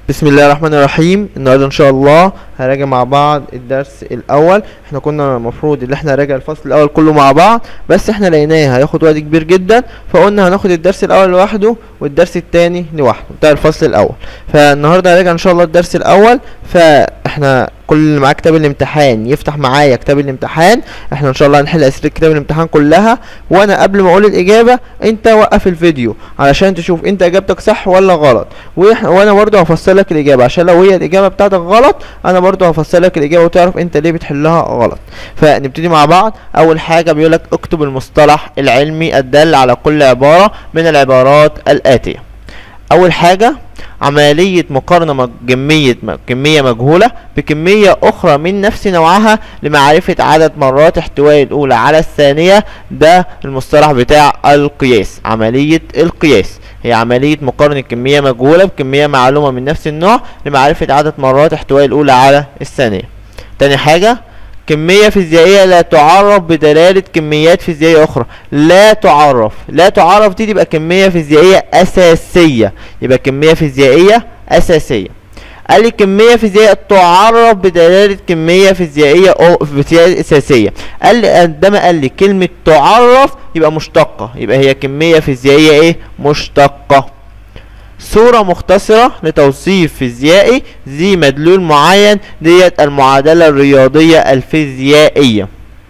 بسم الله الرحمن الرحيم النهارده ان شاء الله هنراجع مع بعض الدرس الاول احنا كنا المفروض ان احنا نراجع الفصل الاول كله مع بعض بس احنا لقيناه هياخد وقت كبير جدا فقلنا هناخد الدرس الاول لوحده والدرس التاني لوحده بتاع الفصل الاول فالنهارده هنراجع ان شاء الله الدرس الاول فاحنا كل اللي معاه كتاب الامتحان يفتح معايا كتاب الامتحان احنا ان شاء الله هنحل اسئله كتاب الامتحان كلها وانا قبل ما اقول الاجابه انت وقف الفيديو علشان تشوف انت اجابتك صح ولا غلط وإح- وانا برضه هفسر لك الاجابه عشان لو هي الاجابه بتاعتك غلط انا برضه هفسر لك الاجابه وتعرف انت ليه بتحلها غلط فنبتدي مع بعض اول حاجه بيقول لك اكتب المصطلح العلمي الدال على كل عباره من العبارات الاتيه اول حاجه عملية مقارنة مج- كمية كمية مجهولة بكمية أخرى من نفس نوعها لمعرفة عدد مرات احتواء الأولى على الثانية ده المصطلح بتاع القياس عملية القياس هي عملية مقارنة كمية مجهولة بكمية معلومة من نفس النوع لمعرفة عدد مرات احتواء الأولى على الثانية تاني حاجة كمية فيزيائية لا تعرف بدلالة كميات فيزيائية أخرى لا تعرف لا تعرف دي تبقى كمية فيزيائية أساسية يبقى كمية فيزيائية أساسية قال لي كمية فيزيائية تعرف بدلالة كمية فيزيائية أو فيزيائية أساسية قال لي عندما قال لي كلمة تعرف يبقى مشتقة يبقى هي كمية فيزيائية إيه مشتقة صورة مختصرة لتوصيف فيزيائي ذي مدلول معين ديت المعادلة الرياضية الفيزيائية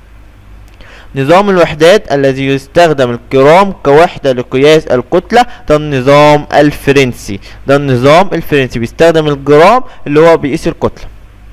نظام الوحدات الذي يستخدم الجرام كوحدة لقياس الكتلة ده النظام الفرنسي ده النظام الفرنسي بيستخدم الجرام اللي هو بيقيس الكتلة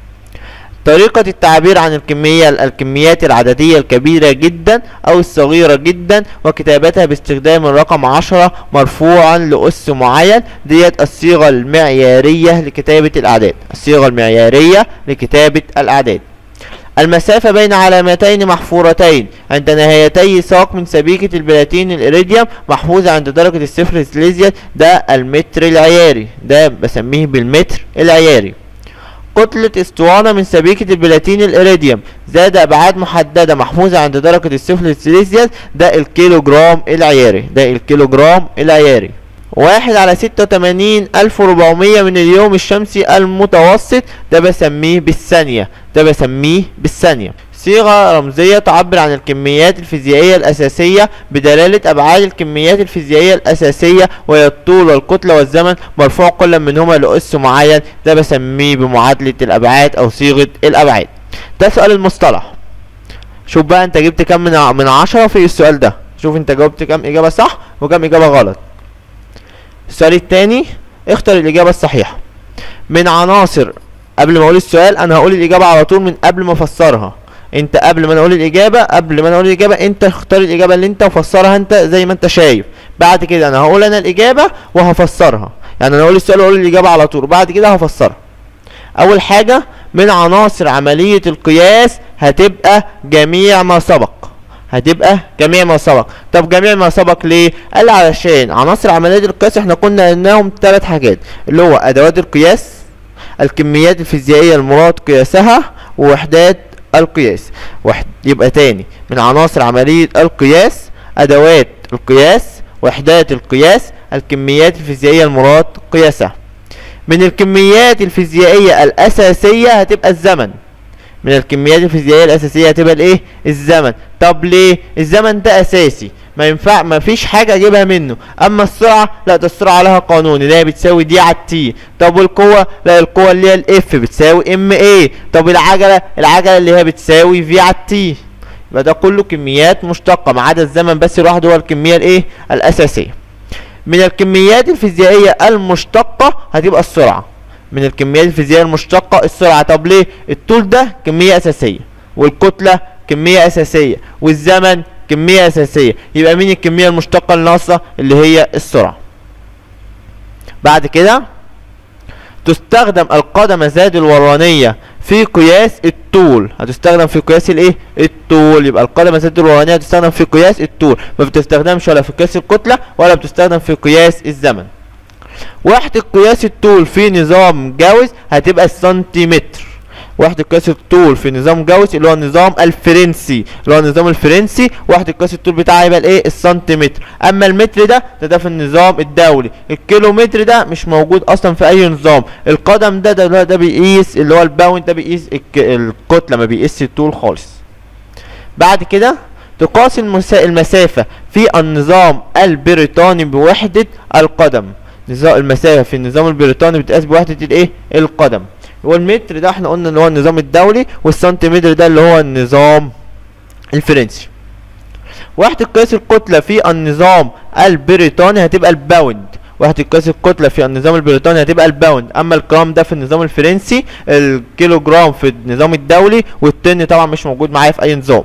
طريقة التعبير عن الكمية الكميات العددية الكبيرة جدا أو الصغيرة جدا وكتابتها باستخدام الرقم عشرة مرفوعا لأس معين ديت الصيغة المعيارية لكتابة الأعداد الصيغة المعيارية لكتابة الأعداد المسافة بين علامتين محفورتين عند نهايتي ساق من سبيكة البلاتين الإيريديوم محفوظة عند درجة الصفر السليزيوس ده المتر العياري ده بسميه بالمتر العياري كتلة اسطوانة من سبيكة البلاتين الإيريديوم ذات أبعاد محددة محفوظة عند درجة الصفر السيليزيوس ده الكيلو جرام العياري ده الكيلو جرام العياري واحد على ستة وتمانين ألف وربعمية من اليوم الشمسي المتوسط ده بسميه بالثانية ده بسميه بالثانية صيغة رمزية تعبر عن الكميات الفيزيائية الأساسية بدلالة أبعاد الكميات الفيزيائية الأساسية وهي الطول والكتلة والزمن مرفوع كل منهما لأس معين ده بسميه بمعادلة الأبعاد أو صيغة الأبعاد ده سؤال المصطلح شوف بقى انت جبت كام من ع- من عشرة في السؤال ده شوف انت جاوبت كام إجابة صح وكام إجابة غلط السؤال التاني اختر الإجابة الصحيحة من عناصر قبل ما اقول السؤال انا هقول الاجابه على طول من قبل ما افسرها انت قبل ما انا اقول الاجابه قبل ما انا اقول الاجابه انت اختار الاجابه اللي انت وفسرها انت زي ما انت شايف بعد كده انا هقول انا الاجابه وهفسرها يعني انا اقول السؤال واقول الاجابه على طول وبعد كده هفسرها اول حاجه من عناصر عمليه القياس هتبقى جميع ما سبق هتبقى جميع ما سبق طب جميع ما سبق ليه قال علشان عناصر عمليه القياس احنا كنا قلناهم ثلاث حاجات اللي هو ادوات القياس الكميات الفيزيائية المراد قياسها ووحدات القياس وحد يبقى تاني من عناصر عملية القياس أدوات القياس وحدات القياس الكميات الفيزيائية المراد قياسها من الكميات الفيزيائية الأساسية هتبقى الزمن من الكميات الفيزيائية الأساسية هتبقى الإيه؟ الزمن طب ليه؟ الزمن ده أساسي ما ينفع ما فيش حاجة أجيبها منه أما السرعة لا ده السرعة لها قانون اللي هي بتساوي دي على التي طب والقوة لا القوة اللي هي الإف بتساوي إم إيه طب العجلة العجلة اللي هي بتساوي في على التي يبقى ده كله كميات مشتقة ما عدا الزمن بس الواحد هو الكمية الإيه؟ الأساسية من الكميات الفيزيائية المشتقة هتبقى السرعة من الكميات الفيزيائية المشتقة السرعة طب ليه الطول ده كمية أساسية والكتلة كمية أساسية والزمن كمية أساسية يبقى مين الكمية المشتقة الناقصة اللي هي السرعة بعد كده تستخدم القدمة زاد الورانية في قياس الطول هتستخدم في قياس الايه الطول يبقى القدمة زاد الورانية هتستخدم في قياس الطول ما بتستخدمش ولا في قياس الكتلة ولا بتستخدم في قياس الزمن وحدة قياس الطول في نظام جاوز هتبقى السنتيمتر وحدة قياس الطول في نظام جاوس اللي هو النظام الفرنسي اللي هو النظام الفرنسي وحدة قياس الطول بتاعها يبقى الايه السنتيمتر اما المتر ده ده, ده في النظام الدولي الكيلومتر ده مش موجود اصلا في اي نظام القدم ده ده ده, ده بيقيس اللي هو الباوند ده بيقيس الك- الكتلة ما بيقيس الطول خالص بعد كده تقاس المسا- المسافة في النظام البريطاني بوحدة القدم نظام المسافة في النظام البريطاني بتقاس بوحدة الايه القدم والمتر ده احنا قلنا اللي هو النظام الدولي والسنتيمتر ده اللي هو النظام الفرنسي وحدة قياس الكتلة في النظام البريطاني هتبقى الباوند وحدة قياس الكتلة في النظام البريطاني هتبقى الباوند أما الجرام ده في النظام الفرنسي الكيلو جرام في النظام الدولي والطن طبعا مش موجود معايا في أي نظام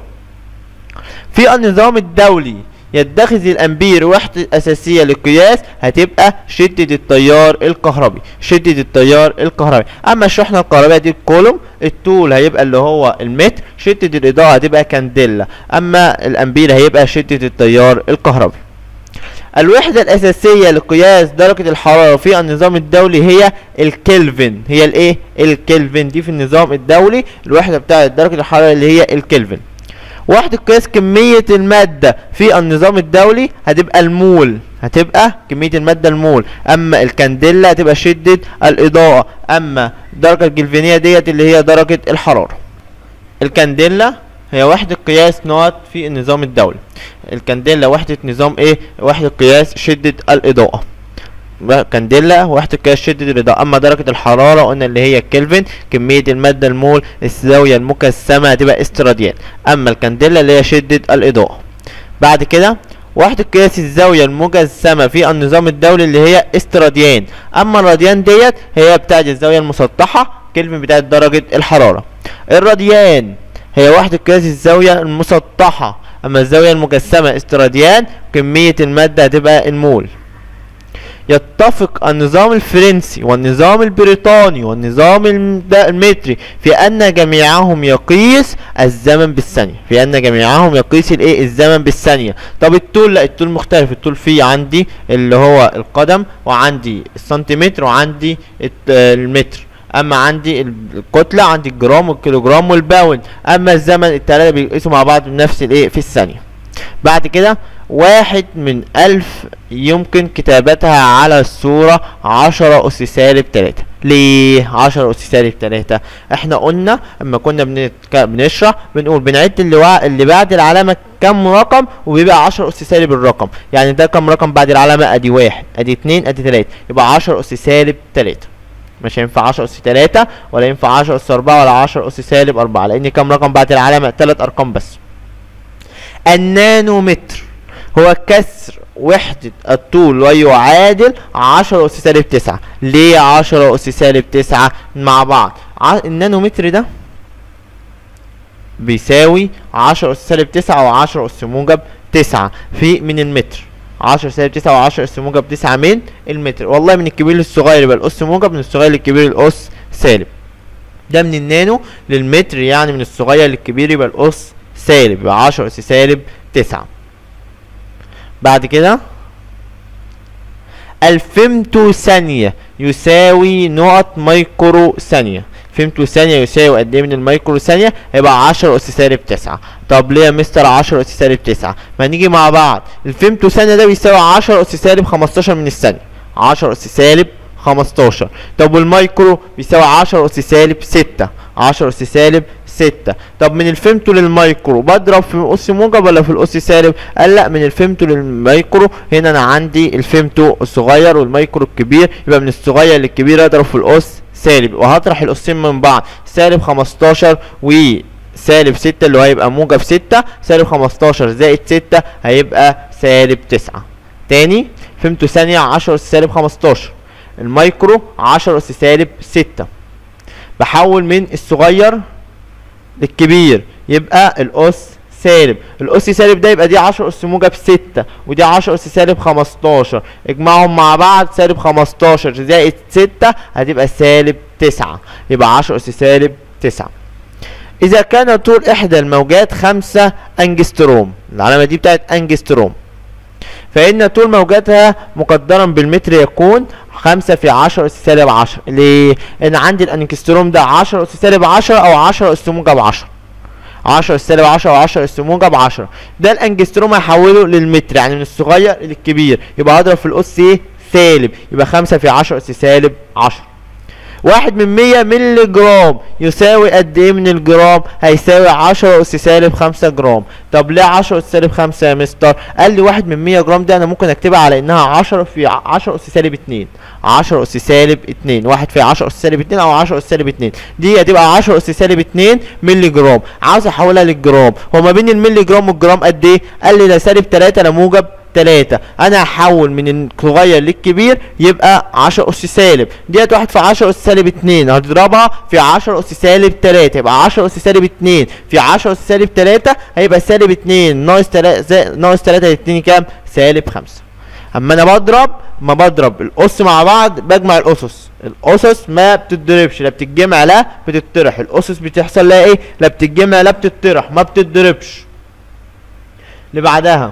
في النظام الدولي يتخذ الامبير وحدة اساسية للقياس هتبقى شدة التيار الكهربي شدة التيار الكهربي اما الشحنة الكهربائية دي الكولوم الطول هيبقى اللي هو المتر شدة الاضاءة هتبقى كانديلا اما الامبير هيبقى شدة التيار الكهربي الوحدة الأساسية لقياس درجة الحرارة في النظام الدولي هي الكلفن هي الايه؟ الكلفن دي في النظام الدولي الوحدة بتاعة درجة الحرارة اللي هي الكلفن وحدة قياس كمية المادة في النظام الدولي هتبقى المول هتبقى كمية المادة المول أما الكانديلا هتبقى شدة الإضاءة أما الدرجة الجلفينية ديت اللي هي درجة الحرارة الكانديلا هي وحدة قياس نوت في النظام الدولي الكانديلا وحدة نظام ايه وحدة قياس شدة الإضاءة بقى كانديلا وحدة قياس شدة الإضاءة أما درجة الحرارة قلنا اللي هي كلفن كمية المادة المول الزاوية المجسمة هتبقى استراديان أما الكانديلا اللي هي شدة الإضاءة بعد كده وحدة قياس الزاوية المجسمة في النظام الدولي اللي هي استراديان أما الراديان ديت هي بتاعت الزاوية المسطحة كلمة بتاعت درجة الحرارة الراديان هي وحدة قياس الزاوية المسطحة أما الزاوية المجسمة استراديان كمية المادة هتبقى المول يتفق النظام الفرنسي والنظام البريطاني والنظام الم- ده- المتري في ان جميعهم يقيس الزمن بالثانية في ان جميعهم يقيس الايه الزمن بالثانية طب الطول لا الطول مختلف الطول فيه عندي اللي هو القدم وعندي السنتيمتر وعندي الت- المتر اما عندي ال- الكتلة عندي الجرام والكيلوجرام والباوند اما الزمن التلاتة بيقيسوا مع بعض بنفس الايه في الثانية بعد كده واحد من ألف يمكن كتابتها على الصورة عشرة أس سالب تلاتة ليه عشرة أس سالب تلاتة احنا قلنا اما كنا بنتك... بنشرح بنقول بنعد اللي, وع... اللي بعد العلامة كم رقم وبيبقى عشرة أس سالب الرقم يعني ده كم رقم بعد العلامة ادي واحد ادي اتنين ادي تلاتة يبقى عشرة أس سالب تلاتة مش هينفع 10 اس 3 ولا ينفع 10 اس 4 ولا 10 اس سالب 4 لان كام رقم بعد العلامه ثلاث ارقام بس النانومتر هو كسر وحدة الطول ويعادل 10 أس سالب 9 ليه 10 أس سالب 9 مع بعض ع- النانومتر ده بيساوي 10 أس سالب 9 و 10 أس موجب 9 في من المتر 10 سالب 9 و10 أس موجب 9 من المتر والله من الكبير للصغير يبقى الأس موجب من الصغير للكبير الأس سالب ده من النانو للمتر يعني من الصغير للكبير يبقى الأس سالب يبقى 10 أس سالب 9 بعد كده الفيمتو ثانية يساوي نقط مايكرو ثانية فيمتو ثانية يساوي قد ايه من المايكرو ثانية هيبقى 10 أس سالب 9 طب ليه يا مستر 10 أس سالب 9 ما نيجي مع بعض الفيمتو ثانية ده بيساوي 10 أس سالب 15 من الثانية 10 أس سالب 15 طب والمايكرو بيساوي 10 أس سالب 6 10 أس سالب 6 طب من الفيمتو للمايكرو بضرب في الأس موجب ولا في الأس سالب قال لا من الفيمتو للمايكرو هنا أنا عندي الفيمتو الصغير والمايكرو الكبير يبقى من الصغير للكبير أضرب في الأس سالب وهطرح الأسين من بعض سالب 15 و سالب 6 اللي هو هيبقى موجب 6 سالب 15 زائد 6 هيبقى سالب 9 تاني فهمتوا ثانية 10 أس سالب 15 المايكرو 10 أس سالب 6 بحول من الصغير للكبير يبقى الأس سالب الأس سالب ده يبقى دي 10 أس موجب 6 ودي 10 أس سالب 15 اجمعهم مع بعض سالب 15 زائد 6 هتبقى سالب 9 يبقى 10 أس سالب 9 إذا كان طول إحدى الموجات 5 أنجستروم العلامة دي بتاعت أنجستروم فإن طول موجاتها مقدرا بالمتر يكون خمسة في عشرة أس سالب عشرة ليه؟ إن عندي الأنكستروم ده عشرة أس سالب عشرة أو عشرة أس موجب عشرة 10 سالب 10 او 10 اس موجب 10 ده الانجستروم هيحوله للمتر يعني من الصغير للكبير يبقى هضرب في الاس ايه سالب يبقى 5 في 10 اس سالب 10 واحد من 100 مللي جرام يساوي قد ايه من الجرام هيساوي 10 اس سالب 5 جرام طب ليه 10 اس سالب 5 يا مستر قال لي واحد من 100 جرام دي انا ممكن اكتبها على انها 10 في 10 اس سالب 2 10 اس سالب 2 واحد في 10 اس سالب 2 او 10 اس سالب 2 دي هتبقى 10 اس سالب 2 مللي جرام عاوز احولها للجرام هو ما بين المللي جرام والجرام قد ايه قال لي ده سالب 3 لا موجب 3 انا هحول من الصغير للكبير يبقى 10 اس سالب ديت 1 في 10 اس سالب 2 هتضربها في 10 اس سالب 3 يبقى 10 اس سالب 2 في 10 اس سالب 3 هيبقى سالب 2 ناقص 3 ناقص 3 2 كام سالب 5 اما انا بضرب ما بضرب الاس مع بعض بجمع الاسس الاسس ما بتتضربش لا بتتجمع لا بتطرح الاسس بتحصل لها ايه لا بتتجمع لا بتطرح ما بتتضربش اللي بعدها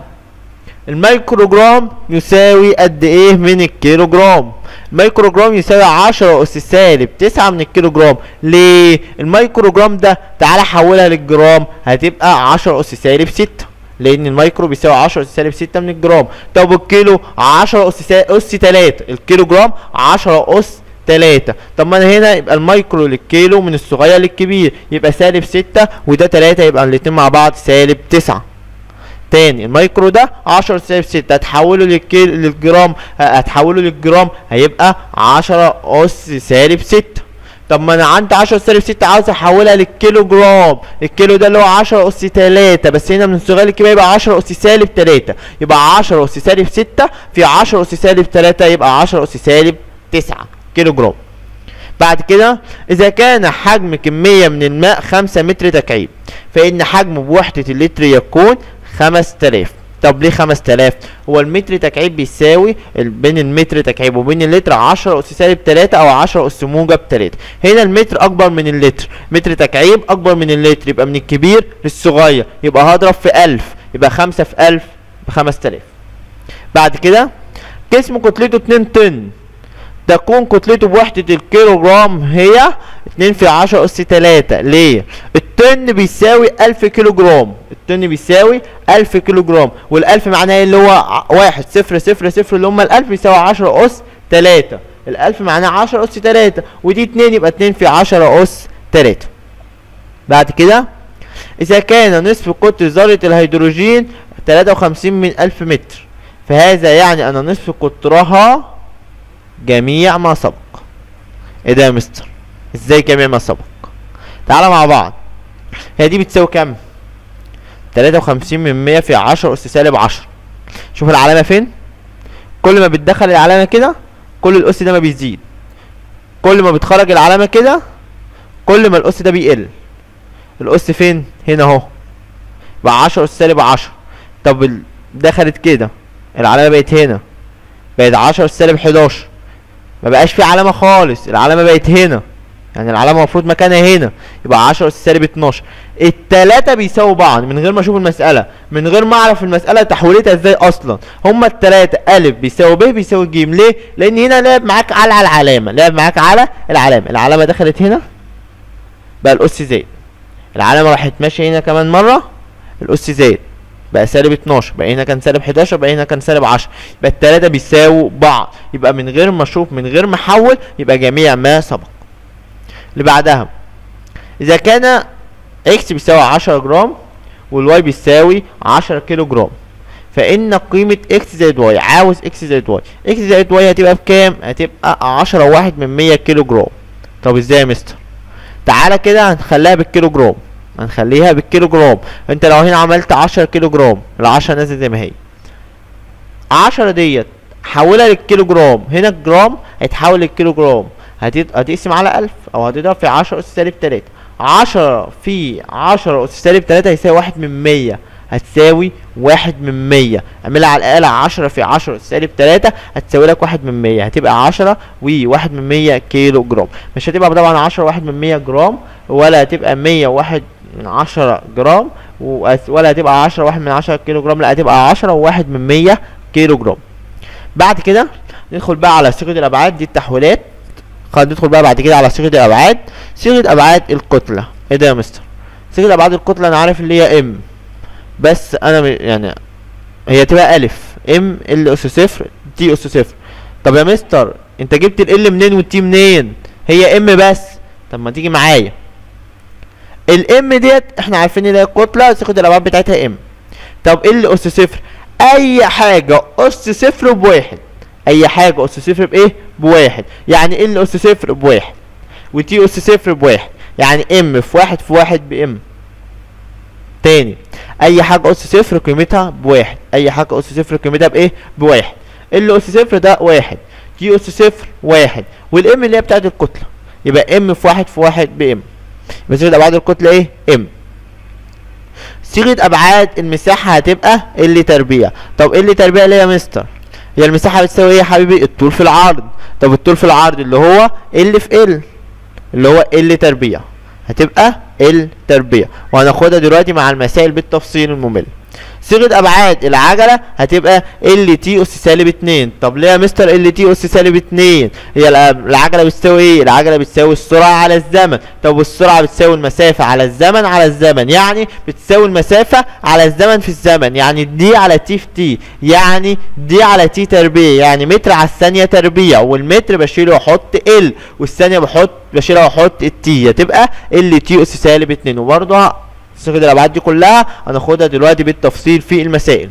الميكروجرام يساوي قد ايه من الكيلوجرام الميكروجرام يساوي 10 اس سالب 9 من الكيلوجرام ليه الميكروجرام ده تعالى حولها للجرام هتبقى 10 اس سالب 6 لان الميكرو بيساوي 10 اس سالب 6 من الجرام طب الكيلو 10 اس اس 3 الكيلو جرام 10 اس 3 طب ما انا هنا يبقى الميكرو للكيلو من الصغير للكبير يبقى سالب 6 وده 3 يبقى الاتنين مع بعض سالب 9 تاني الميكرو ده 10 سالب 6 هتحوله للكيلو للجرام هتحوله للجرام هيبقى 10 اس سالب 6 طب ما انا عندي 10 سالب 6 عاوز احولها للكيلو جرام الكيلو ده اللي هو 10 اس 3 بس هنا من الصغير للكبير يبقى 10 اس سالب 3 يبقى 10 اس سالب 6 في 10 اس سالب 3 يبقى 10 اس سالب 9 كيلو جرام بعد كده اذا كان حجم كمية من الماء 5 متر تكعيب فان حجمه بوحدة اللتر يكون 5000 طب ليه 5000 هو المتر تكعيب بيساوي ال- بين المتر تكعيب وبين اللتر 10 اس سالب 3 او 10 اس موجب 3 هنا المتر اكبر من اللتر متر تكعيب اكبر من اللتر يبقى من الكبير للصغير يبقى هضرب في 1000 يبقى 5 في 1000 ب 5000 بعد كده جسم كتلته 2 طن تكون كتلته بوحدة الكيلو جرام هي 2 في 10 أس 3 ليه؟ الطن بيساوي 1000 كيلو جرام الطن بيساوي 1000 كيلو جرام والألف معناه إيه اللي هو ع- واحد صفر صفر صفر اللي هما الألف يساوي 10 أس 3 الألف معناه 10 أس 3 ودي 2 يبقى 2 في 10 أس 3 بعد كده إذا كان نصف قطر ذرة الهيدروجين 53 من ألف متر فهذا يعني أن نصف قطرها جميع ما سبق ايه ده يا مستر ازاي جميع ما سبق تعالى مع بعض هي دي بتساوي كام 53 من 100 في 10 اس سالب 10 شوف العلامه فين كل ما بتدخل العلامه كده كل الاس ده ما بيزيد كل ما بتخرج العلامه كده كل ما الاس ده بيقل الاس فين هنا اهو بقى 10 اس سالب 10 طب ال- دخلت كده العلامه بقت هنا بقت 10 اس سالب 11 ما بقاش في علامه خالص العلامه بقت هنا يعني العلامه المفروض مكانها هنا يبقى 10 اس سالب 12 التلاتة بيساووا بعض من غير ما اشوف المساله من غير ما اعرف المساله تحويلتها ازاي اصلا هما التلاتة الف بيساوي ب بيساوي ج ليه لان هنا لعب معاك على على العلامه لعب معاك على العلامه العلامه دخلت هنا بقى الاس زائد العلامه راحت ماشيه هنا كمان مره الاس زائد بقى سالب 12 بقى هنا كان سالب 11 بقى هنا كان سالب 10 يبقى التلاتة بيساووا بعض يبقى من غير ما اشوف من غير ما احول يبقى جميع ما سبق اللي بعدها اذا كان اكس بيساوي 10 جرام والواي بيساوي 10 كيلو جرام فان قيمة اكس زائد واي عاوز اكس زائد واي اكس زائد واي هتبقى بكام هتبقى 10 واحد من 100 كيلو جرام طب ازاي يا مستر تعالى كده هنخليها بالكيلو جرام هنخليها بالكيلو جرام انت لو هنا عملت 10 كيلو جرام ال10 نازل زي ما هي 10 ديت حولها للكيلو جرام هنا الجرام هيتحول للكيلو جرام هتت- هتقسم على 1000 او هتضرب في 10 اس سالب 3 10 في 10 اس سالب 3 هيساوي 1 من 100 هتساوي 1 من 100 اعملها على الاقل 10 في 10 اس سالب 3 هتساوي لك 1 من 100 هتبقى 10 و1 من 100 كيلو جرام مش هتبقى طبعا 10 1 من 100 جرام ولا هتبقى 100 1 من 10 جرام وأس- ولا هتبقى 10 1 من 10 كيلو جرام لا هتبقى 10 و1 من 100 كيلو جرام بعد كده ندخل بقى على صيغه الابعاد دي التحويلات خلاص ندخل بقى بعد كده على صيغه الابعاد صيغه ابعاد الكتله ايه ده يا مستر صيغه ابعاد الكتله انا عارف اللي هي ام بس انا م- يعني هي تبقى الف ام ال اس صفر تي اس صفر طب يا مستر انت جبت ال منين والتي منين هي ام بس طب ما تيجي معايا الام ديت احنا عارفين ان هي الكتله صيغه الابعاد بتاعتها ام طب ال اس صفر اي حاجه اس صفر بواحد اي حاجه اس صفر بايه بواحد يعني ال اس صفر بواحد وتي اس صفر بواحد يعني ام في واحد في واحد بام تاني اي حاجه اس صفر قيمتها بواحد اي حاجه اس صفر قيمتها بايه بواحد ال اس صفر ده واحد تي اس صفر واحد والام اللي هي بتاعت الكتله يبقى ام في واحد في واحد بام يبقى صيغه ابعاد الكتله ايه ام صيغه ابعاد المساحه هتبقى ال تربيع طب ال تربيع ليه يا مستر هي المساحه بتساوي ايه يا حبيبي الطول في العرض طب الطول في العرض اللي هو ال في ال اللي هو ال تربيع هتبقى ال تربيع وهناخدها دلوقتي مع المسائل بالتفصيل الممل صيغه ابعاد العجله هتبقى ال تي اس سالب 2 طب ليه يا مستر ال تي اس سالب 2 هي الع- العجله بتساوي ايه العجله بتساوي السرعه على الزمن طب والسرعه بتساوي المسافه على الزمن على الزمن يعني بتساوي المسافه على الزمن في الزمن يعني دي على تي في تي يعني دي على تي تربيع يعني متر على الثانيه تربيع والمتر بشيله واحط ال والثانيه بحط بشيلها واحط التي هتبقى ال تي اس سالب 2 وبرضه صيغه الابعاد دي كلها هناخدها دلوقتي بالتفصيل في المسائل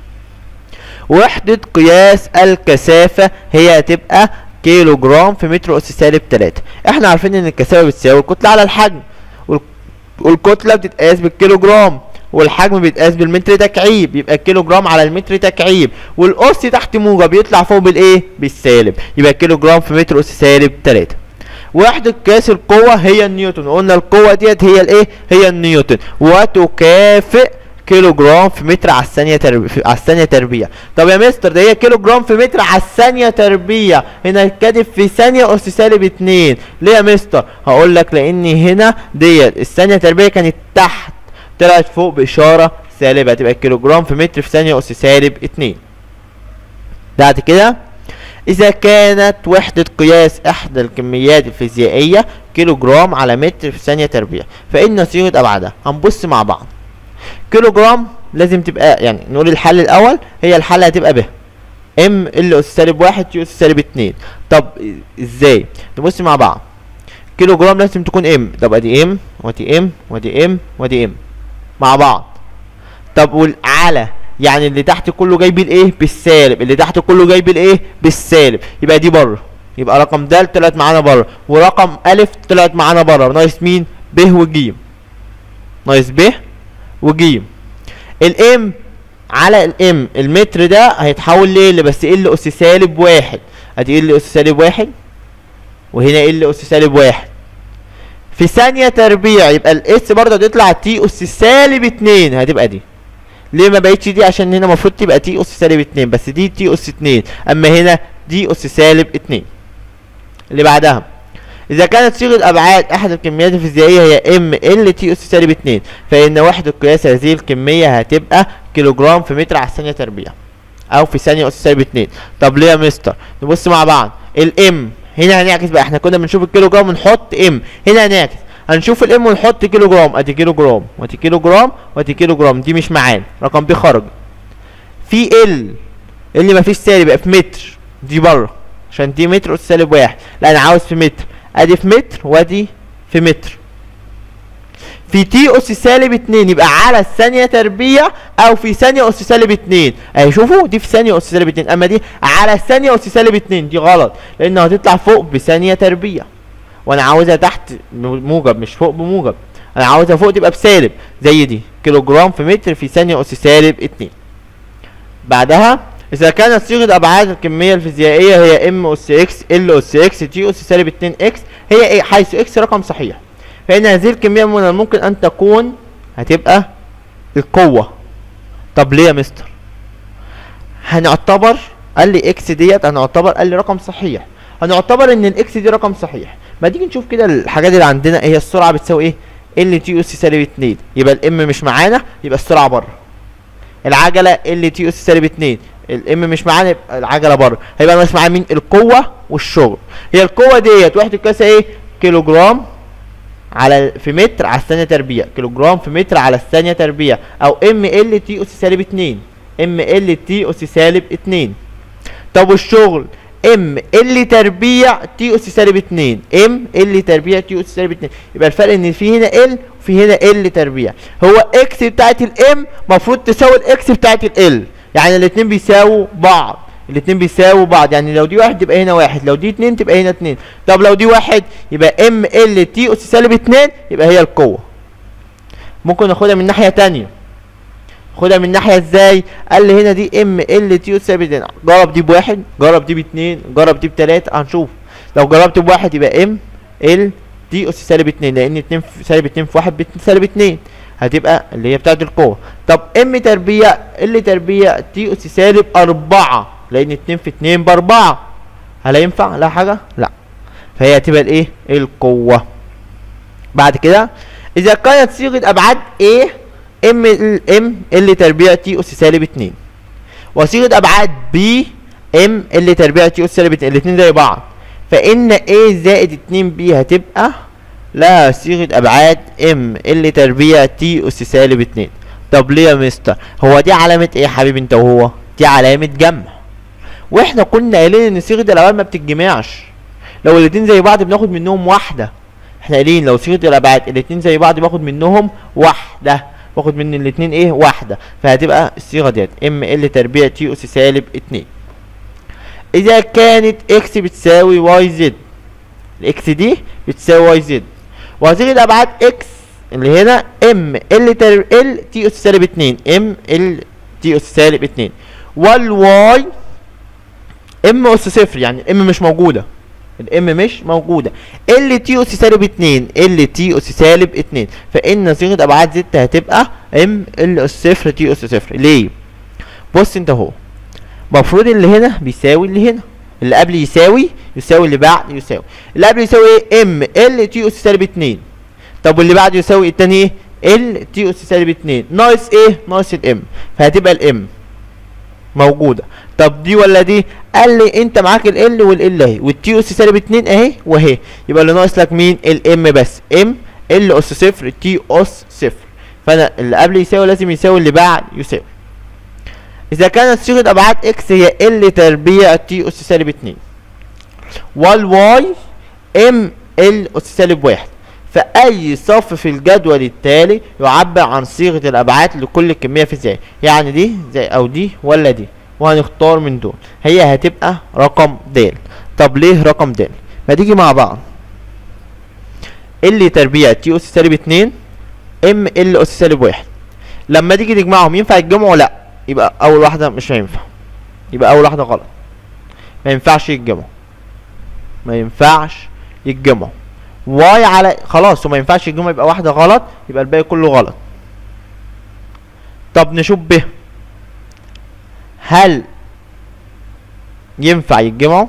وحدة قياس الكثافة هي هتبقى كيلو جرام في متر أس سالب 3 احنا عارفين ان الكثافة بتساوي الكتلة على الحجم وال- والكتلة بتتقاس بالكيلو جرام والحجم بيتقاس بالمتر تكعيب يبقى الكيلو جرام على المتر تكعيب والاس تحت موجب يطلع فوق بالايه بالسالب يبقى الكيلو جرام في متر اس سالب 3 وحدة قياس القوة هي النيوتن قلنا القوة ديت هي الايه هي النيوتن وتكافئ كيلو جرام في متر على الثانية تربيع على الثانية تربيع طب يا مستر ده هي كيلو جرام في متر على الثانية تربيع هنا كاتب في ثانية أس سالب اتنين ليه يا مستر هقول لك لأن هنا ديت الثانية تربيع كانت تحت طلعت فوق بإشارة سالبة هتبقى كيلو جرام في متر في ثانية أس سالب اتنين بعد كده إذا كانت وحدة قياس إحدى الكميات الفيزيائية كيلو جرام على متر في ثانية تربيع فإن صيغة أبعادها هنبص مع بعض كيلو جرام لازم تبقى يعني نقول الحل الأول هي الحل هتبقى ب ام ال اس سالب واحد تي اس سالب اتنين طب ازاي نبص مع بعض كيلو جرام لازم تكون ام طب ادي ام ودي ام ودي ام ودي ام مع بعض طب والعلى يعني اللي تحت كله جاي بالايه بالسالب اللي تحت كله جاي بالايه بالسالب يبقى دي بره يبقى رقم د طلعت معانا بره ورقم الف طلعت معانا بره ناقص مين ب وج ناقص ب وج الام على الام المتر ده هيتحول ليه بس ال اس سالب واحد ادي ال اس سالب واحد وهنا ال اس سالب واحد في ثانية تربيع يبقى الاس برضه هتطلع تي اس سالب اتنين هتبقى دي ليه ما بقتش دي عشان هنا المفروض تبقى تي اس سالب اتنين بس دي تي اس اتنين اما هنا دي اس سالب اتنين اللي بعدها اذا كانت صيغه ابعاد احد الكميات الفيزيائيه هي ام ال تي اس سالب 2 فان وحده قياس هذه الكميه هتبقى كيلو جرام في متر على الثانيه تربيع او في ثانيه اس سالب 2 طب ليه يا مستر نبص مع بعض الام هنا هنعكس بقى احنا كنا بنشوف الكيلو جرام ونحط ام هنا هنعكس هنشوف الام ونحط كيلو جرام ادي كيلو جرام وادي كيلو جرام وادي كيلو جرام دي مش معانا رقم بي خرج في ال اللي مفيش سالب يبقى في متر دي بره عشان دي متر اس سالب واحد لا انا عاوز في متر ادي في متر وادي في متر في تي اس سالب اتنين يبقى على الثانية تربيع او في ثانية اس سالب اتنين اهي شوفوا دي في ثانية اس سالب اتنين اما دي على الثانية اس سالب اتنين دي غلط لان هتطلع فوق بثانية تربيع وانا عاوزها تحت موجب مش فوق بموجب انا عاوزها فوق تبقى بسالب زي دي كيلو جرام في متر في ثانية اس سالب اتنين بعدها اذا كانت صيغه ابعاد الكميه الفيزيائيه هي ام اس اكس ال اس اكس تي اس سالب 2 اكس هي ايه حيث اكس رقم صحيح فان هذه الكميه من الممكن ان تكون هتبقى القوه طب ليه يا مستر هنعتبر قال لي اكس ديت هنعتبر قال لي رقم صحيح هنعتبر ان الاكس دي رقم صحيح ما تيجي نشوف كده الحاجات اللي عندنا هي السرعه بتساوي ايه ال تي اس سالب 2 يبقى الام مش معانا يبقى السرعه بره العجله ال تي اس سالب 2 الام مش معانا يبقى العجله بره هيبقى ناقص معايا مين القوه والشغل هي القوه ديت وحده قياسها ايه كيلو جرام على في متر على الثانيه تربيع كيلو جرام في متر على الثانيه تربيع او ام ال تي اس سالب 2 ام ال تي اس سالب 2 طب والشغل ام ال تربيع تي اس سالب 2 ام ال تربيع تي اس سالب 2 يبقى الفرق ان في هنا ال وفي هنا ال تربيع هو اكس بتاعت الام المفروض تساوي الاكس بتاعت ال يعني الاثنين بيساووا بعض الاثنين بيساووا بعض يعني لو دي واحد تبقى هنا واحد لو دي اتنين تبقى هنا اتنين طب لو دي واحد يبقى ام ال تي اس سالب اتنين يبقى هي القوة ممكن ناخدها من ناحية تانية خدها من ناحية ازاي قال لي هنا دي ام ال تي اس سالب اتنين جرب دي بواحد جرب دي باتنين جرب دي بتلاتة هنشوف لو جربت بواحد يبقى ام ال تي اس سالب اتنين لان اتنين في سالب اتنين في واحد باتنين سالب اتنين هتبقى اللي هي بتاعت القوة طب ام تربيع ال تربيع تي اس سالب اربعة لان اتنين في اتنين باربعة هل ينفع لا حاجة لا فهي هتبقى الايه القوة بعد كده اذا كانت صيغة ابعاد A ام ال ام ال تربيع تي اس سالب اتنين وصيغة ابعاد B ام ال تربيع تي اس سالب اتنين الاتنين زي بعض فان A زائد اتنين B هتبقى لها صيغة ابعاد ام ال تربيع تي اس سالب اتنين طب ليه يا مستر هو دي علامة ايه يا حبيبي انت وهو دي علامة جمع واحنا كنا قايلين ان صيغة الابعاد ما بتتجمعش لو الاتنين زي بعض بناخد منهم واحدة احنا قايلين لو صيغة الابعاد الاتنين زي بعض باخد منهم واحدة باخد من الاتنين ايه واحدة فهتبقى الصيغة ديت ام ال تربيع تي اس سالب اتنين اذا كانت اكس بتساوي واي زد الاكس دي بتساوي واي زد وصيغة ابعاد اكس اللي هنا ام ال تر ال تي اس سالب اتنين ام ال تي اس سالب اتنين والواي ام اس صفر يعني الام مش موجوده الام مش موجوده ال تي اس سالب 2 ال تي اس سالب 2 فان صيغه ابعاد زد هتبقى ام ال اس صفر تي اس صفر ليه بص انت اهو المفروض اللي هنا بيساوي اللي هنا اللي قبل يساوي يساوي اللي بعد يساوي اللي قبل يساوي ايه ام ال تي اس سالب 2 طب واللي بعده يساوي التاني ايه ال تي اس سالب 2 ناقص ايه ناقص الام فهتبقى الام موجوده طب دي ولا دي قال لي انت معاك ال والال اهي والتي اس سالب 2 اهي واهي يبقى اللي ناقص لك مين الام بس ام ال اس صفر تي اس صفر فانا اللي قبل يساوي لازم يساوي اللي بعد يساوي اذا كانت صيغه ابعاد اكس هي ال تربيع تي اس سالب 2 والواي ام ال اس سالب 1 فأي صف في الجدول التالي يعبر عن صيغة الأبعاد لكل كمية فيزيائية يعني دي زي أو دي ولا دي وهنختار من دول هي هتبقى رقم د طب ليه رقم د ما تيجي مع بعض ال تربيع تي اس سالب 2 ام ال اس سالب 1 لما تيجي تجمعهم ينفع يتجمعوا لا يبقى اول واحده مش هينفع يبقى اول واحده غلط ما ينفعش يتجمعوا ما ينفعش يتجمعوا واي على خلاص وما ينفعش يتجمعوا يبقى واحده غلط يبقى الباقي كله غلط طب نشوف ب هل ينفع يتجمعوا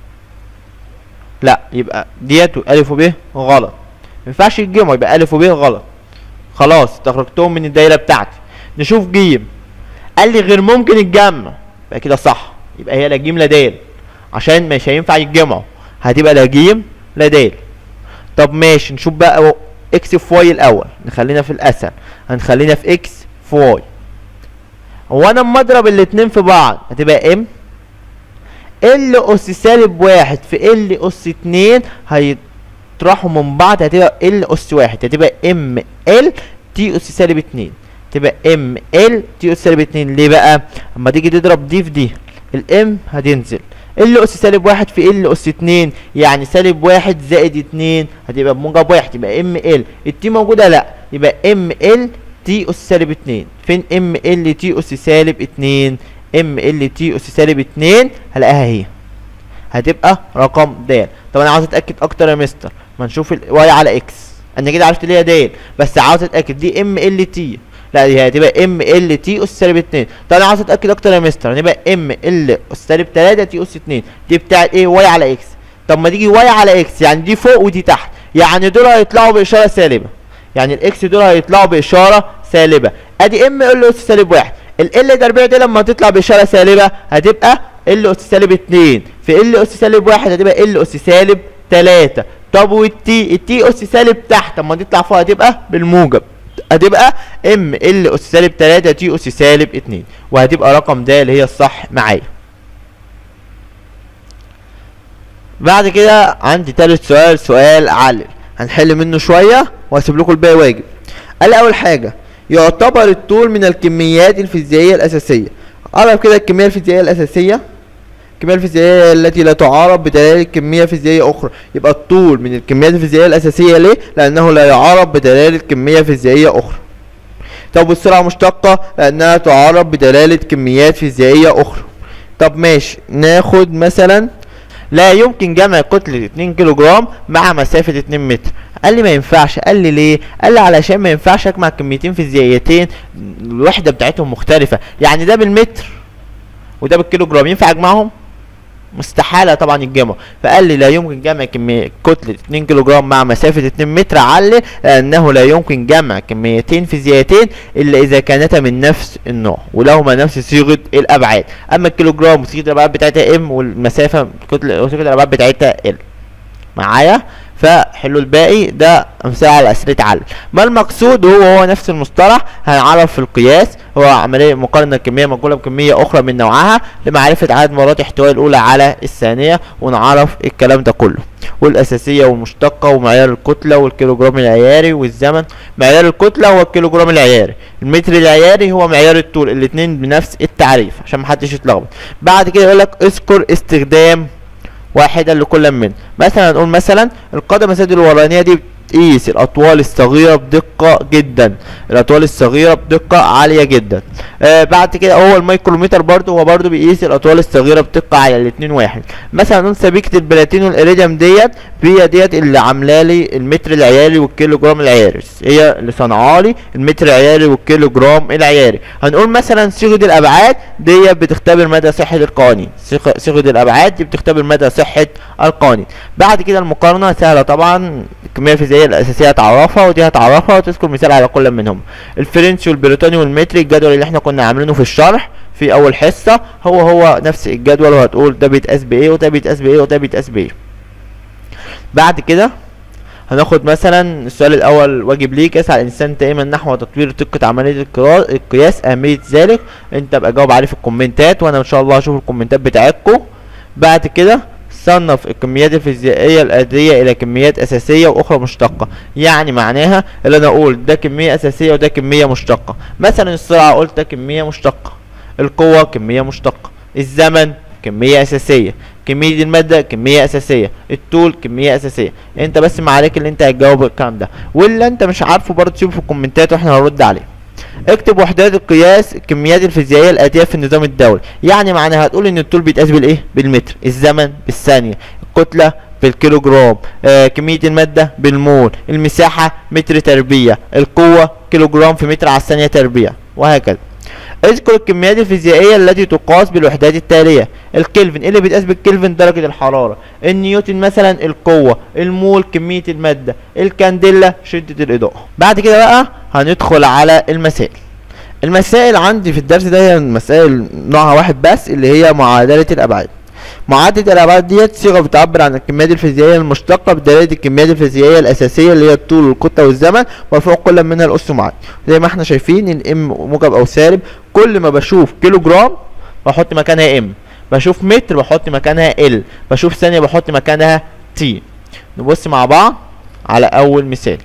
لا يبقى ديت الف وب غلط ما ينفعش يتجمعوا يبقى الف وب غلط خلاص استخرجتهم من الدايره بتاعتي نشوف جيم قال لي غير ممكن الجمع يبقى كده صح يبقى هي لا جيم لا دال عشان مش هينفع يتجمعوا هتبقى لا جيم لا دال طب ماشي نشوف بقى اكس في واي الاول نخلينا في الاسهل هنخلينا في اكس في واي هو انا اما اضرب الاتنين في بعض هتبقى ام ال اس سالب واحد في ال اس اتنين هيطرحوا من بعض هتبقى ال اس واحد هتبقى ام ال تي اس سالب اتنين تبقى ام ال تي اس سالب اتنين ليه بقى اما تيجي تضرب دي في دي الام هتنزل ال اس سالب واحد في ال اس اتنين يعني سالب واحد زائد اتنين هتبقى بموجب واحد يبقى ام ال التي موجودة لا يبقى ام ال تي اس سالب اتنين فين ام ال تي اس سالب اتنين ام ال تي اس سالب اتنين هلاقيها هي هتبقى رقم د طب انا عاوز اتاكد اكتر يا مستر ما نشوف الواي على اكس انا كده عرفت ليه د بس عاوز اتاكد دي ام ال تي لا دي هتبقى ام ال تي اس سالب 2 طب انا عاوز اتاكد اكتر يا مستر هنبقى ام ال اس سالب 3 تي اس 2 دي بتاعت ايه واي على اكس طب ما تيجي واي على اكس يعني دي فوق ودي تحت يعني دول هيطلعوا باشاره سالبه يعني الاكس دول هيطلعوا باشاره سالبه ادي ام ال اس سالب 1 ال ال تربيع دي لما تطلع باشاره سالبه هتبقى ال اس سالب 2 في ال اس سالب 1 هتبقى ال اس سالب 3 طب والتي التي اس سالب تحت اما تطلع فوق هتبقى بالموجب هتبقى ام ال اس سالب 3 تي اس سالب 2 وهتبقى رقم د اللي هي الصح معايا بعد كده عندي تالت سؤال سؤال علل هنحل منه شويه وهسيب لكم الباقي واجب قال اول حاجه يعتبر الطول من الكميات الفيزيائيه الاساسيه عرف كده الكميه الفيزيائيه الاساسيه الكميه الفيزيائيه التي لا تعارض بدلالة كميه فيزيائيه اخرى يبقى الطول من الكميات الفيزيائيه الاساسيه ليه لانه لا يعارض بدلاله كميه فيزيائيه اخرى طب والسرعه مشتقه لانها تعارض بدلاله كميات فيزيائيه اخرى طب ماشي ناخد مثلا لا يمكن جمع كتلة 2 كيلو جرام مع مسافة 2 متر قال لي ما ينفعش قال لي ليه قال لي علشان ما ينفعش اجمع كميتين فيزيائيتين الوحدة بتاعتهم مختلفة يعني ده بالمتر وده بالكيلو جرام ينفع اجمعهم مستحالة طبعا يتجمعوا فقال لي لا يمكن جمع كمية كتلة 2 كيلو جرام مع مسافة 2 متر علل لأنه لا يمكن جمع كميتين فيزيائيتين إلا إذا كانتا من نفس النوع ولهما نفس صيغة الأبعاد أما الكيلو جرام وصيغة الأبعاد بتاعتها ام والمسافة كتلة وصيغة الأبعاد بتاعتها ال معايا فحلوا الباقي ده امثله على اسئله علل ما المقصود هو هو نفس المصطلح هنعرف في القياس هو عمليه مقارنه كميه منقوله بكميه اخرى من نوعها لمعرفه عدد مرات احتواء الاولى على الثانيه ونعرف الكلام ده كله والاساسيه والمشتقه ومعيار الكتله والكيلوجرام العياري والزمن معيار الكتله هو الكيلوجرام العياري المتر العياري هو معيار الطول الاثنين بنفس التعريف عشان محدش يتلخبط بعد كده يقول لك اذكر استخدام واحدا لكل من مثلا نقول مثلا القدم السد الورانيه دي بتقيس الاطوال الصغيره بدقه جدا الاطوال الصغيره بدقه عاليه جدا آه بعد كده هو الميكرومتر برضو هو برضو بيقيس الاطوال الصغيره بدقه عاليه الاثنين واحد مثلا نقول سبيكه البلاتين والاريديوم ديت هي ديت اللي عامله لي المتر العياري والكيلو جرام العياري هي اللي صنعها لي المتر العياري والكيلو جرام العياري هنقول مثلا صيغه الابعاد ديت بتختبر مدى صحه القوانين صيغه صيغة الابعاد دي بتختبر مدى صحه القوانين بعد كده المقارنه سهله طبعا الكميه الفيزيائيه الاساسيه هتعرفها ودي هتعرفها وتذكر مثال على كل منهم الفرنسي والبريطاني والمتري الجدول اللي احنا كنا عاملينه في الشرح في اول حصه هو هو نفس الجدول وهتقول ده بيتقاس بايه وده بيتقاس بايه وده بيتقاس بايه بعد كده هناخد مثلا السؤال الاول واجب ليك يسعى الانسان دائما نحو تطوير دقه عمليه القرا- القياس اهميه ذلك انت ابقى جاوب عليه في الكومنتات وانا ان شاء الله هشوف الكومنتات بتاعتكم بعد كده صنف الكميات الفيزيائيه الآتية إلى كميات أساسية وأخرى مشتقة يعني معناها اللي أنا أقول ده كمية أساسية وده كمية مشتقة مثلا السرعة قلت ده كمية مشتقة القوة كمية مشتقة الزمن كمية أساسية كمية المادة كمية أساسية الطول كمية أساسية أنت بس ما عليك اللي أنت هتجاوب الكلام ده واللي أنت مش عارفه برضه تسيبه في الكومنتات وإحنا هنرد عليه اكتب وحدات القياس الكميات الفيزيائيه الاتيه في النظام الدولي يعني معناها هتقول ان الطول بيتقاس بالايه بالمتر الزمن بالثانيه الكتله بالكيلو جرام آه كميه الماده بالمول المساحه متر تربيع القوه كيلو جرام في متر على الثانيه تربيع وهكذا اذكر الكميات الفيزيائية التي تقاس بالوحدات التالية الكلفن ايه اللي بيتقاس بالكلفن درجة الحرارة النيوتن مثلا القوة المول كمية المادة الكانديلا شدة الإضاءة بعد كده بقى هندخل على المسائل المسائل عندي في الدرس ده هي مسائل نوعها واحد بس اللي هي معادلة الأبعاد معادلة الأبعاد ديت صيغة بتعبر عن الكميات الفيزيائية المشتقة بدلالة الكميات الفيزيائية الأساسية اللي هي الطول والكتلة والزمن وفوق كل منها الأس معاد زي ما احنا شايفين الام موجب أو سالب كل ما بشوف كيلو جرام بحط مكانها ام بشوف متر بحط مكانها ال بشوف ثانية بحط مكانها تي نبص مع بعض على أول مثال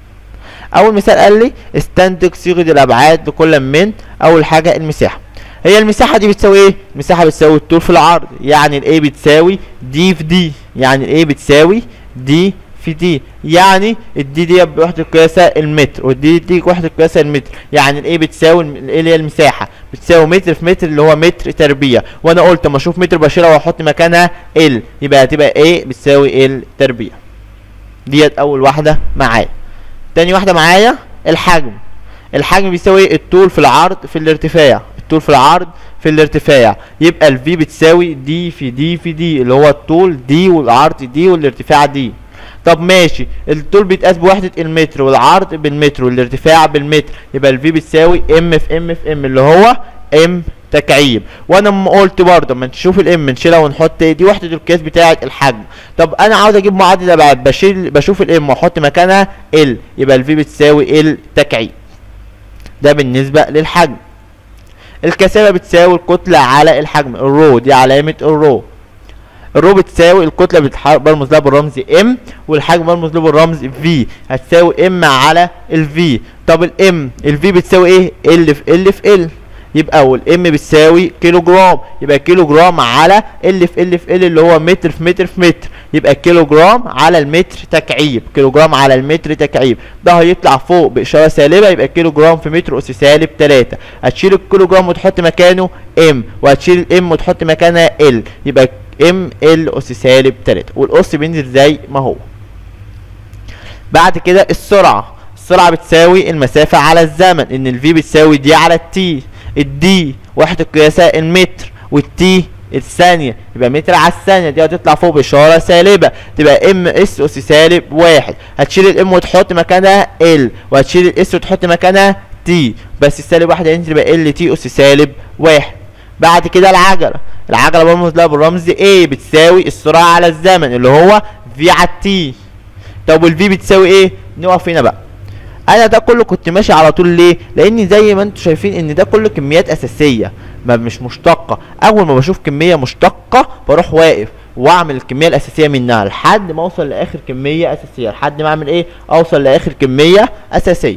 أول مثال قال لي استنتج صيغة الأبعاد لكل من أول حاجة المساحة هي المساحة دي بتساوي ايه؟ المساحة بتساوي الطول في العرض يعني الايه بتساوي دي في دي يعني الايه بتساوي دي في دي يعني الدي دي بوحدة قياسها المتر والدي دي وحدة قياسها المتر يعني الايه بتساوي الايه اللي هي المساحة بتساوي متر في متر اللي هو متر تربيع وانا قلت اما اشوف متر بشيلها واحط مكانها ال يبقى هتبقى ايه بتساوي ال تربيع ديت اول واحدة معايا تاني واحدة معايا الحجم الحجم بيساوي الطول في العرض في الارتفاع الطول في العرض في الارتفاع يبقى الفي بتساوي دي في دي في دي اللي هو الطول دي والعرض دي والارتفاع دي طب ماشي الطول بيتقاس بوحدة المتر والعرض بالمتر والارتفاع بالمتر يبقى الفي بتساوي ام في ام في ام اللي هو ام تكعيب وانا م- قلت برضه اما تشوف الام نشيلها ونحط إيه؟ دي وحده القياس بتاعه الحجم طب انا عاوز اجيب معادله ابعاد بشيل بشوف الام واحط مكانها ال يبقى الفي بتساوي ال تكعيب ده بالنسبه للحجم الكثافه بتساوي الكتله على الحجم الرو دي علامه الرو الرو بتساوي الكتله بتح- برمز لها بالرمز ام والحجم برمز له بالرمز في هتساوي ام على الفي طب الام الفي بتساوي ايه ال في ال في ال يبقى والام بتساوي كيلو جرام يبقى كيلو جرام على ال في ال في ال اللي هو متر في متر في متر يبقى كيلو جرام على المتر تكعيب كيلو جرام على المتر تكعيب ده هيطلع فوق باشاره سالبه يبقى كيلو جرام في متر اس سالب 3 هتشيل الكيلو جرام وتحط مكانه ام وهتشيل الام وتحط مكانها ال يبقى ام ال اس سالب 3 والاس بينزل زي ما هو بعد كده السرعه السرعه بتساوي المسافه على الزمن ان الفي بتساوي دي على التي الدي وحده قياسها المتر والتي الثانية يبقى متر على الثانية دي هتطلع فوق بإشارة سالبة تبقى ام اس اس سالب واحد هتشيل الام وتحط مكانها ال وهتشيل الاس وتحط مكانها تي بس السالب واحد هينزل يبقى ال تي اس سالب واحد بعد كده العجلة العجلة برمز لها بالرمز A بتساوي السرعة على الزمن اللي هو في على التي طب والفي بتساوي ايه؟ نقف هنا بقى انا ده كله كنت ماشي على طول ليه لان زي ما انتم شايفين ان ده كله كميات اساسيه ما مش مشتقه اول ما بشوف كميه مشتقه بروح واقف واعمل الكميه الاساسيه منها لحد ما اوصل لاخر كميه اساسيه لحد ما اعمل ايه اوصل لاخر كميه اساسيه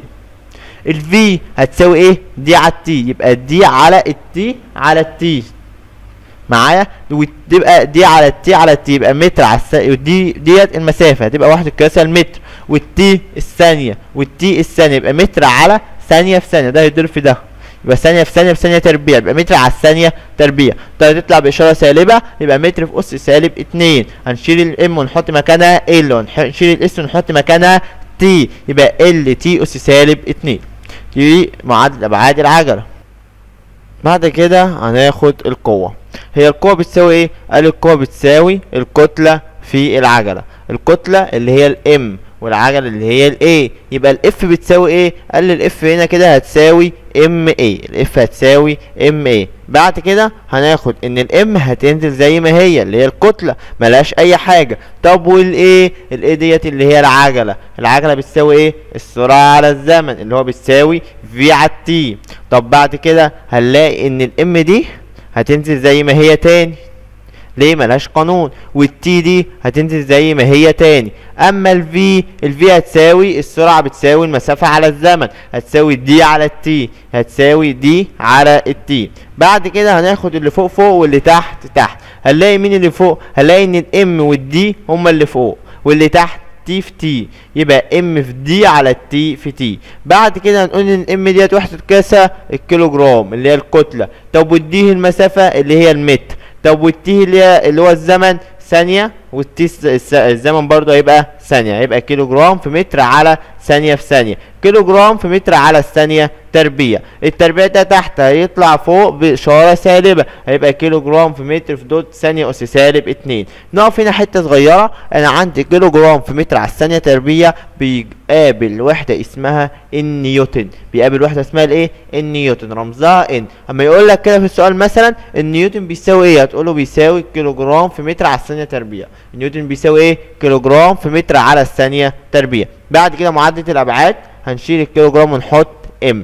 الفي هتساوي ايه دي على التي يبقى دي على التي على التي معايا وتبقى دي على التي على التي يبقى متر على الس... دي ديت المسافه هتبقى واحد قياسها المتر والتي الثانيه والتي الثانيه يبقى متر على ثانيه في ثانيه ده هيضرب في ده يبقى ثانيه في ثانيه في ثانيه تربيع يبقى متر على الثانيه تربيع ده هتطلع باشاره سالبه يبقى متر في اس سالب 2 هنشيل الام ونحط مكانها ال ونشيل الاس ونحط مكانها تي يبقى ال تي اس سالب 2 دي معادله ابعاد العجله بعد كده هناخد القوة هي القوة بتساوي ايه؟ قال القوة بتساوي الكتلة في العجلة الكتلة اللي هي الام والعجلة اللي هي الاي يبقى الاف بتساوي ايه؟ قال الاف هنا كده هتساوي ام اي الاف هتساوي ام اي بعد كده هناخد ان الام هتنزل زي ما هي اللي هي الكتلة ملهاش اي حاجة طب والايه؟ الايه ديت اللي هي العجلة العجلة بتساوي ايه؟ السرعة على الزمن اللي هو بتساوي في على التي طب بعد كده هنلاقي ان الام دي هتنزل زي ما هي تاني ليه ملهاش قانون والتي دي هتنزل زي ما هي تاني اما الفي الفي هتساوي السرعه بتساوي المسافه على الزمن هتساوي دي على التي هتساوي دي على التي بعد كده هناخد اللي فوق فوق واللي تحت تحت هنلاقي مين اللي فوق هنلاقي ان الام والدي هما اللي فوق واللي تحت تي في تي يبقى ام في دي على التي في تي بعد كده هنقول ان الام ديت وحده قياسها الكيلو جرام اللي هي الكتله طب والدي المسافه اللي هي المتر طب والتي اللي هي اللي هو الزمن ثانيه والتي الس- الس- الزمن برضه هيبقى ثانيه هيبقى كيلو جرام في متر على ثانيه في ثانيه كيلو جرام في متر على الثانيه تربيع التربيع ده تحت هيطلع فوق باشاره سالبه هيبقى كيلو جرام في متر في دوت ثانيه اس سالب 2 نقف هنا حته صغيره انا عندي كيلو جرام في متر على الثانيه تربيع بيقابل وحده اسمها النيوتن بيقابل وحده اسمها الايه النيوتن رمزها ان اما يقول لك كده في السؤال مثلا النيوتن بيساوي ايه هتقول له بيساوي كيلو جرام في متر على الثانيه تربيع النيوتن بيساوي ايه كيلو جرام في متر على الثانيه تربيع بعد كده معادله الابعاد هنشيل الكيلو جرام ونحط ام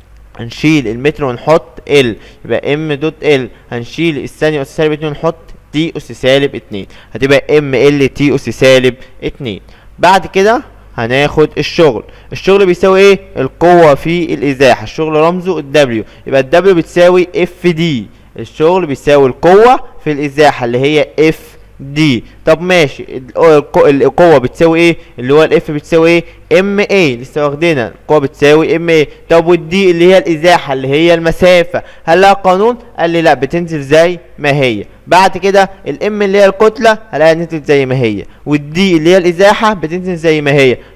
هنشيل المتر ونحط ال يبقى ام دوت ال هنشيل الثانيه اس سالب 2 ونحط تي اس سالب 2 هتبقى ام ال تي اس سالب 2 بعد كده هناخد الشغل الشغل بيساوي ايه القوة في الازاحة الشغل رمزه الدبليو يبقى الدبليو بتساوي اف دي الشغل بيساوي القوة في الازاحة اللي هي اف دي طب ماشي ال- الق- القوة بتساوي ايه اللي هو الاف بتساوي ايه ام اي لسه واخدينها القوة بتساوي ام اي طب والدي اللي هي الازاحة اللي هي المسافة هل لها قانون قال لي لا بتنزل زي ما هي بعد كده الام اللي هي الكتلة هلاقيها نزلت زي ما هي والدي اللي هي الازاحة بتنزل زي ما هي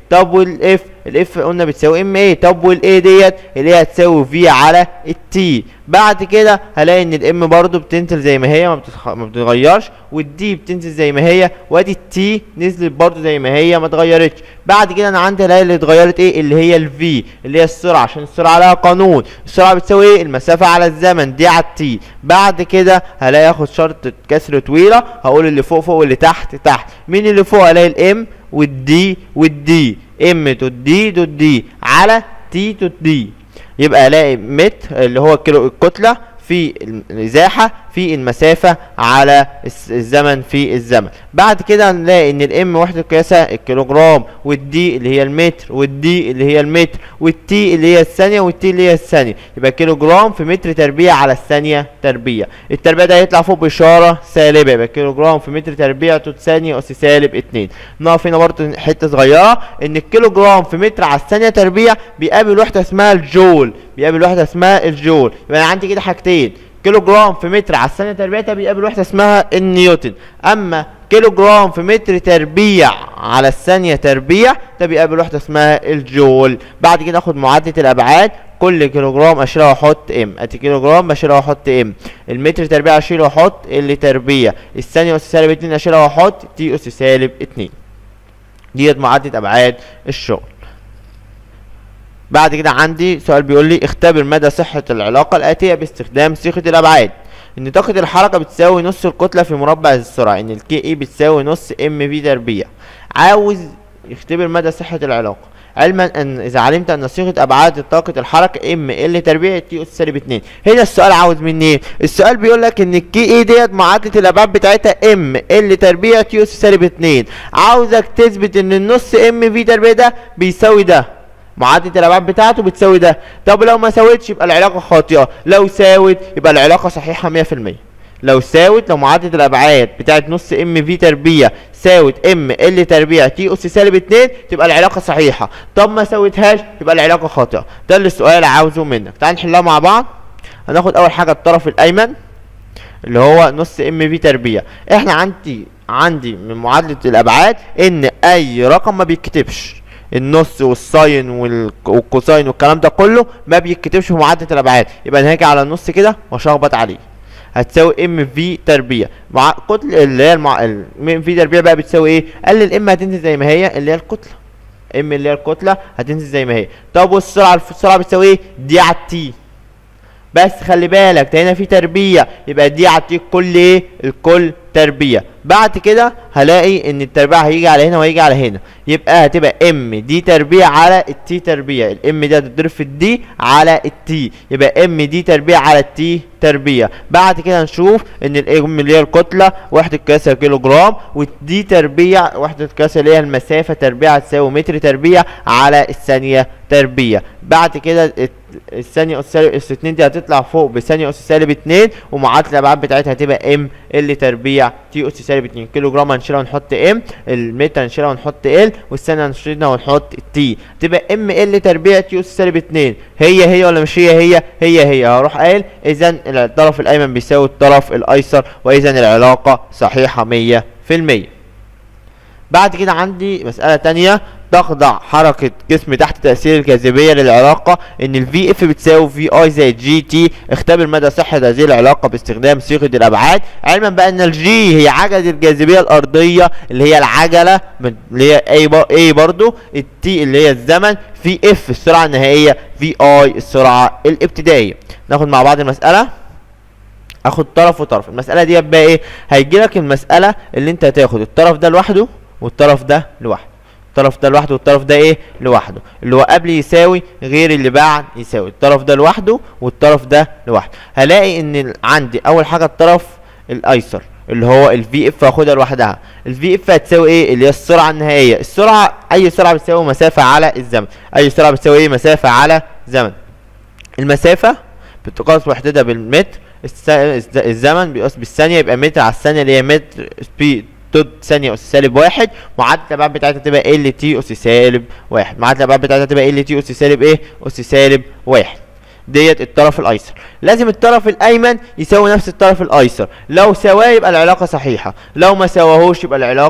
طب والاف الاف قلنا بتساوي ام ايه طب والاي ديت اللي هي هتساوي في على التي بعد كده هلاقي ان الام برضو بتنزل زي ما هي ما, بتتخ... ما بتتغيرش والدي بتنزل زي ما هي وادي التي نزلت برضو زي ما هي ما اتغيرتش بعد كده انا عندي هلاقي اللي اتغيرت ايه اللي هي الفي اللي هي السرعه عشان السرعه لها قانون السرعه بتساوي ايه المسافه على الزمن دي على التي بعد كده هلاقي اخد شرط كسر طويله هقول اللي فوق فوق واللي تحت تحت مين اللي فوق هلاقي الام والدي والدي ام دوت دي دوت دي على تي دوت دي يبقى الاقي متر اللي هو الكيلو الكتله في الازاحه في المسافه على الزمن في الزمن بعد كده هنلاقي ان الام وحده قياسها الكيلوجرام والدي اللي هي المتر والدي اللي هي المتر والتي اللي هي الثانيه والتي اللي هي الثانيه يبقى كيلوجرام في متر تربيع على الثانيه تربيع التربيع ده هيطلع فوق باشاره سالبه يبقى كيلوجرام في متر تربيع توت ثانيه اس سالب 2 نقف هنا برضه حته صغيره ان الكيلوجرام في متر على الثانيه تربيع بيقابل وحده اسمها الجول بيقابل وحده اسمها الجول يبقى انا عندي كده حاجتين كيلو جرام في متر على الثانيه تربيع ده بيقابل وحده اسمها النيوتن اما كيلو جرام في متر تربيع على الثانيه تربيع ده بيقابل وحده اسمها الجول بعد كده اخد معادله الابعاد كل كيلو جرام اشيلها واحط ام ادي كيلو جرام بشيلها واحط ام المتر تربيع اشيله واحط ال تربيع الثانيه اس سالب 2 اشيلها واحط تي اس سالب 2 ديت معادله ابعاد الشغل بعد كده عندي سؤال بيقول لي اختبر مدى صحة العلاقة الآتية باستخدام صيغة الأبعاد إن طاقة الحركة بتساوي نص الكتلة في مربع السرعة إن الكي إي بتساوي نص إم في تربيع عاوز يختبر مدى صحة العلاقة علما ان اذا علمت ان صيغه ابعاد طاقه الحركه ام ال تربيع تي اس سالب 2 هنا السؤال عاوز مني ايه السؤال بيقول لك ان الكي اي ديت معادله الابعاد بتاعتها ام ال تربيع تي اس سالب 2 عاوزك تثبت ان النص ام في تربيع ده بيساوي ده معادله الابعاد بتاعته بتساوي ده طب لو ما ساوتش يبقى العلاقه خاطئه لو ساوت يبقى العلاقه صحيحه 100% لو ساوت لو معادله الابعاد بتاعت نص ام في تربيع ساوت ام ال تربيع تي اس سالب 2 تبقى العلاقه صحيحه طب ما ساوتهاش يبقى العلاقه خاطئه ده اللي السؤال عاوزه منك تعال نحلها مع بعض هناخد اول حاجه الطرف الايمن اللي هو نص ام في تربيع احنا عندي عندي من معادله الابعاد ان اي رقم ما بيتكتبش النص والساين والكوساين والكلام ده كله ما بيتكتبش في معادله الابعاد يبقى انا هاجي على النص كده واشخبط عليه هتساوي ام في تربيع مع كتل اللي هي المع... ام في تربيع بقى بتساوي ايه قال لي الام هتنزل زي ما هي اللي هي الكتله ام اللي هي الكتله هتنزل زي ما هي طب والسرعه السرعه بتساوي ايه دي على التي بس خلي بالك ده هنا في تربيع يبقى دي على التي الكل ايه الكل تربيع بعد كده هلاقي ان التربيع هيجي على هنا وهيجي على هنا يبقى هتبقى ام دي تربيع على التي تربيع الام ده هتضرب في الدي على التي يبقى ام دي تربيع على التي تربيع بعد كده نشوف ان الام اللي هي الكتله وحده قياسها كيلو جرام والدي تربيع وحده قياسها اللي هي المسافه تربيع هتساوي متر تربيع على الثانيه تربيع بعد كده الثانيه اس سالب اس 2 دي هتطلع فوق بثانيه اس سالب 2 ومعادله الابعاد بتاعتها هتبقى ام ال تربيع تي اس سالب 2 كيلو جرام هنشيلها ونحط ام المتر هنشيلها ونحط ال والثانيه هنشيلها ونحط تي تبقى ام ال تربيع تي اس سالب 2 هي هي ولا مش هي هي هي هي هروح قايل اذا الطرف الايمن بيساوي الطرف الايسر واذا العلاقه صحيحه 100% بعد كده عندي مسألة تانية تخضع حركة جسم تحت تأثير الجاذبية للعلاقة إن ال VF بتساوي في اي زائد جي تي اختبر مدى صحة هذه العلاقة باستخدام صيغة الأبعاد علما بقى إن الجي هي عجلة الجاذبية الأرضية اللي هي العجلة اللي هي A, بر A برضو التي اللي هي الزمن في اف السرعة النهائية في اي السرعة الابتدائية ناخد مع بعض المسألة اخد طرف وطرف المسألة دي بقى ايه هيجي لك المسألة اللي انت هتاخد الطرف ده لوحده والطرف ده لوحده الطرف ده لوحده والطرف ده ايه لوحده اللي هو قبل يساوي غير اللي بعد يساوي الطرف ده لوحده والطرف ده لوحده هلاقي ان عندي اول حاجه الطرف الايسر اللي هو الفي اف هاخدها لوحدها الفي اف هتساوي ايه اللي هي السرعه النهائيه السرعه اي سرعه بتساوي مسافه على الزمن اي سرعه بتساوي ايه مسافه على زمن المسافه بتقاس وحدتها بالمتر الزمن بيقاس بالثانيه يبقى متر على الثانيه اللي هي متر سبيد ضد ثانية أس سالب واحد معادلة الأبعاد بتاعتها تبقى ال تي أس سالب واحد معادلة الأبعاد بتاعتها تبقى ال تي أس سالب إيه؟ أس سالب واحد ديت الطرف الأيسر لازم الطرف الأيمن يساوي نفس الطرف الأيسر لو سواه يبقى العلاقة صحيحة لو ما سواهوش يبقى العلاقة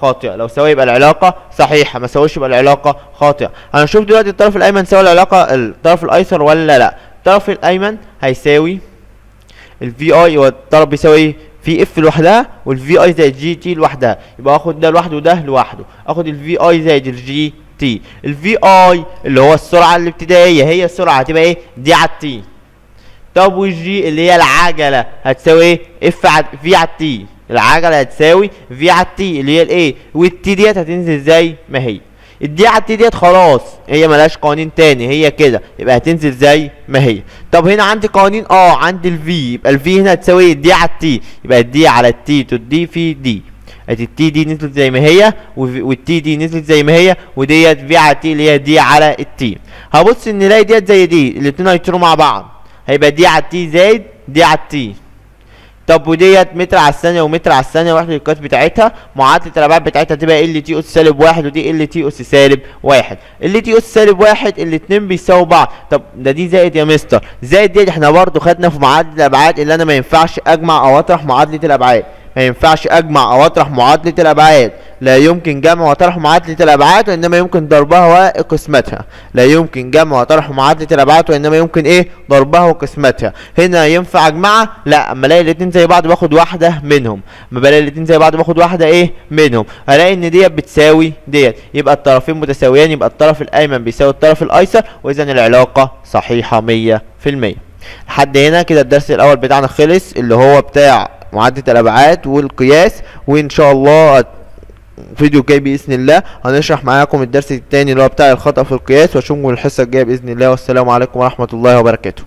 خاطئه لو ساوي يبقى العلاقه صحيحه ما ساويش يبقى العلاقه خاطئه هنشوف دلوقتي الطرف الايمن ساوي العلاقه الطرف الايسر ولا لا الطرف الايمن هيساوي الفي اي والطرف بيساوي في اف لوحدها والفي اي زائد جي تي لوحدها يبقى اخد ده لوحده وده لوحده اخد الفي اي زائد الجي تي الفي اي اللي هو السرعه الابتدائيه هي السرعه هتبقى ايه دي على التي طب والجي اللي هي العجله هتساوي ايه اف على في على التي العجله هتساوي في على التي اللي هي الايه والتي ديت هتنزل زي ما هي الدي على التي ديت خلاص هي ملهاش قوانين تاني هي كده يبقى هتنزل زي ما هي طب هنا عندي قوانين اه عندي الفي يبقى الفي هنا هتساوي الدي على التي يبقى الدي على التي تدي في دي ادي التي دي نزلت زي ما هي والتي دي نزلت زي ما هي وديت في على التي اللي هي دي على التي هبص ان نلاقي ديت زي دي الاتنين هيطيروا مع بعض هيبقى دي على التي زائد دي على التي طب وديت متر على الثانية ومتر على الثانية وحدة القياس بتاعتها معادلة الأبعاد بتاعتها تبقى ال تي أس سالب واحد ودي ال تي أس سالب واحد ال تي أس سالب واحد الاتنين بيساووا بعض طب ده دي زائد يا مستر زائد ديت احنا برضو خدنا في معادلة الأبعاد اللي أنا ما ينفعش أجمع أو أطرح معادلة الأبعاد ما ينفعش اجمع او اطرح معادلة الابعاد لا يمكن جمع وطرح معادلة الابعاد وانما يمكن ضربها وقسمتها لا يمكن جمع وطرح معادلة الابعاد وانما يمكن ايه ضربها وقسمتها هنا ينفع اجمعها لا اما الاقي الاتنين زي بعض باخد واحدة منهم اما بلاقي الاتنين زي بعض باخد واحدة ايه منهم الاقي ان ديت بتساوي ديت يبقى الطرفين متساويان يبقى الطرف الايمن بيساوي الطرف الايسر واذا العلاقة صحيحة مية في المية لحد هنا كده الدرس الاول بتاعنا خلص اللي هو بتاع معادلة الابعاد والقياس وان شاء الله فيديو جاي باذن الله هنشرح معاكم الدرس الثاني اللي هو بتاع الخطأ في القياس واشوفكم الحصة الجاية باذن الله والسلام عليكم ورحمة الله وبركاته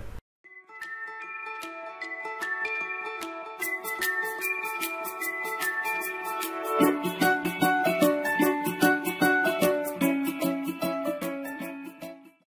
Thank you.